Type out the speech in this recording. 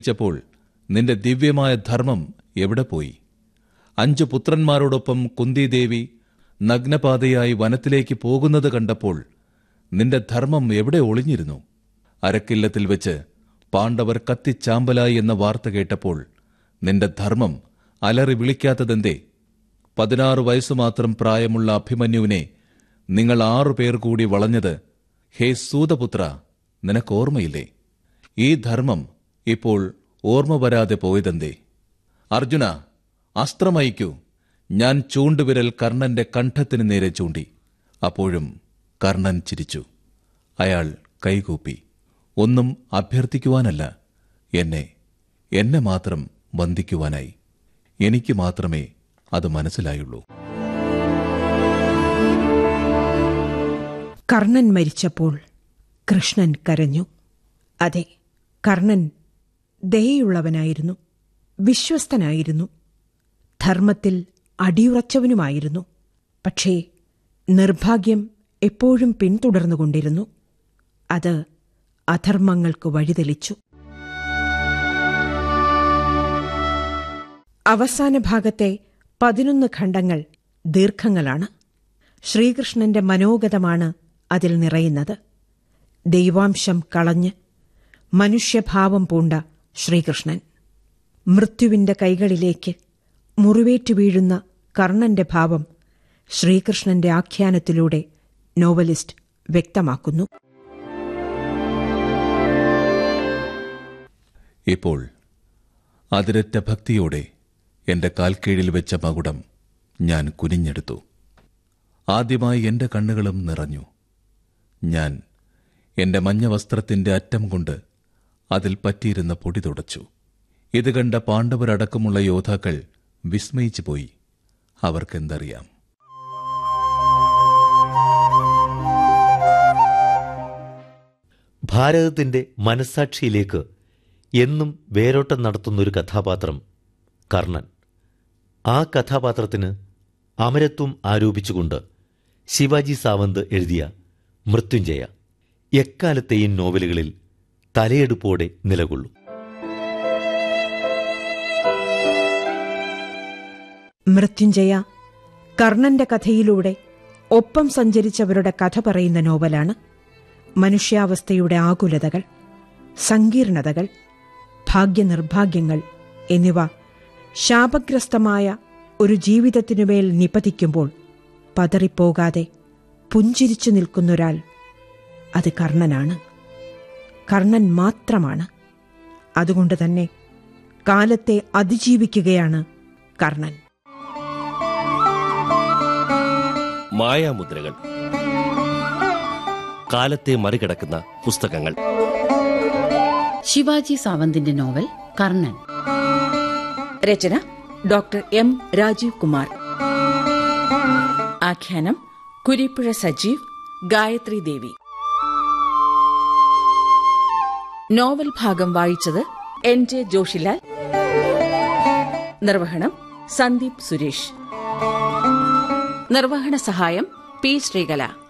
ച്ചപ്പോൾ നിന്റെ ദിവ്യമായ ധർമ്മം എവിടെ പോയി അഞ്ചു പുത്രന്മാരോടൊപ്പം കുന്തിദേവി നഗ്നപാതയായി വനത്തിലേക്ക് പോകുന്നത് കണ്ടപ്പോൾ നിന്റെ ധർമ്മം എവിടെ ഒളിഞ്ഞിരുന്നു അരക്കില്ലത്തിൽ വെച്ച് പാണ്ഡവർ കത്തിച്ചാമ്പലായി എന്ന വാർത്ത കേട്ടപ്പോൾ നിന്റെ ധർമ്മം അലറി വിളിക്കാത്തതെന്തേ പതിനാറ് വയസ്സു മാത്രം പ്രായമുള്ള അഭിമന്യുവിനെ നിങ്ങൾ ആറു പേർ കൂടി വളഞ്ഞത് ഹേ സൂതപുത്ര നിനക്ക് ഓർമ്മയില്ലേ ഈ ധർമ്മം ഇപ്പോൾ ഓർമ്മ വരാതെ പോയതെന്തേ അർജുന അസ്ത്രമയക്കൂ ഞാൻ ചൂണ്ടുവിരൽ കർണന്റെ കണ്ഠത്തിന് നേരെ ചൂണ്ടി അപ്പോഴും കർണൻ ചിരിച്ചു അയാൾ കൈകൂപ്പി ഒന്നും അഭ്യർത്ഥിക്കുവാനല്ല എന്നെ എന്നെ മാത്രം വന്ദിക്കുവാനായി എനിക്ക് മാത്രമേ അത് മനസ്സിലായുള്ളൂ കർണൻ മരിച്ചപ്പോൾ കൃഷ്ണൻ കരഞ്ഞു അതെ കർണൻ ദയയുള്ളവനായിരുന്നു വിശ്വസ്തനായിരുന്നു ധർമ്മത്തിൽ അടിയുറച്ചവനുമായിരുന്നു പക്ഷേ നിർഭാഗ്യം എപ്പോഴും പിന്തുടർന്നുകൊണ്ടിരുന്നു അത് അധർമ്മങ്ങൾക്ക് വഴിതെളിച്ചു അവസാന ഭാഗത്തെ പതിനൊന്ന് ഖണ്ഡങ്ങൾ ദീർഘങ്ങളാണ് ശ്രീകൃഷ്ണന്റെ മനോഗതമാണ് അതിൽ നിറയുന്നത് ദൈവാംശം കളഞ്ഞ് മനുഷ്യഭാവം പൂണ്ട ശ്രീകൃഷ്ണൻ മൃത്യുവിന്റെ കൈകളിലേക്ക് മുറിവേറ്റു വീഴുന്ന കർണന്റെ ഭാവം ശ്രീകൃഷ്ണന്റെ ആഖ്യാനത്തിലൂടെ നോവലിസ്റ്റ് വ്യക്തമാക്കുന്നു ഇപ്പോൾ അതിരറ്റ ഭക്തിയോടെ എന്റെ കാൽക്കീഴിൽ വെച്ച മകുടം ഞാൻ കുനിഞ്ഞെടുത്തു ആദ്യമായി എന്റെ കണ്ണുകളും നിറഞ്ഞു ഞാൻ എന്റെ മഞ്ഞ വസ്ത്രത്തിന്റെ അറ്റം കൊണ്ട് അതിൽ പറ്റിയിരുന്ന പൊടി തുടച്ചു ഇത് കണ്ട പാണ്ഡവരടക്കമുള്ള യോദ്ധാക്കൾ വിസ്മയിച്ചു പോയി അവർക്കെന്തറിയാം ഭാരതത്തിന്റെ മനസ്സാക്ഷിയിലേക്ക് എന്നും വേരോട്ടം നടത്തുന്നൊരു കഥാപാത്രം കർണൻ ആ കഥാപാത്രത്തിന് അമരത്വം ആരോപിച്ചുകൊണ്ട് ശിവാജി സാവന്ത് എഴുതിയ മൃത്യുഞ്ജയ എക്കാലത്തെയും നോവലുകളിൽ തലയെടുപ്പോടെ നിലകൊള്ളും മൃത്യുഞ്ജയ കർണന്റെ കഥയിലൂടെ ഒപ്പം സഞ്ചരിച്ചവരുടെ കഥ പറയുന്ന നോവലാണ് മനുഷ്യാവസ്ഥയുടെ ആകുലതകൾ സങ്കീർണതകൾ ഭാഗ്യനിർഭാഗ്യങ്ങൾ എന്നിവ ശാപഗ്രസ്തമായ ഒരു ജീവിതത്തിനുമേൽ നിപതിക്കുമ്പോൾ പതറിപ്പോകാതെ പുഞ്ചിരിച്ചു നിൽക്കുന്നൊരാൾ അത് കർണനാണ് കർണൻ മാത്രമാണ് അതുകൊണ്ട് തന്നെ കാലത്തെ അതിജീവിക്കുകയാണ് കർണൻ മായാമുദ്രകൾ കാലത്തെ മറികടക്കുന്ന പുസ്തകങ്ങൾ ശിവാജി സാവന്തിന്റെ നോവൽ കർണൻ രചന ഡോക്ടർ എം രാജീവ് കുമാർ ആഖ്യാനം കുരിപ്പുഴ സജീവ് ഗായത്രി ദേവി നോവൽ ഭാഗം വായിച്ചത് എൻ ജെ ജോഷിലാൽ നിർവഹണം സന്ദീപ് സുരേഷ് നിർവഹണ സഹായം പി ശ്രീകല